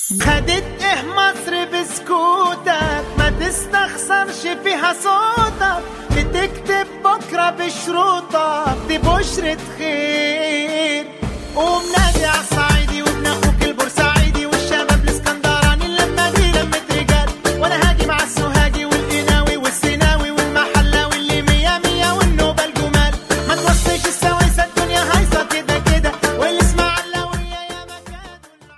خدت ايه مصر بسكوتك ما تستخسرش فيها صوتك بتكتب بكرة بشروطك دي بشرة خير قوم نادي عصا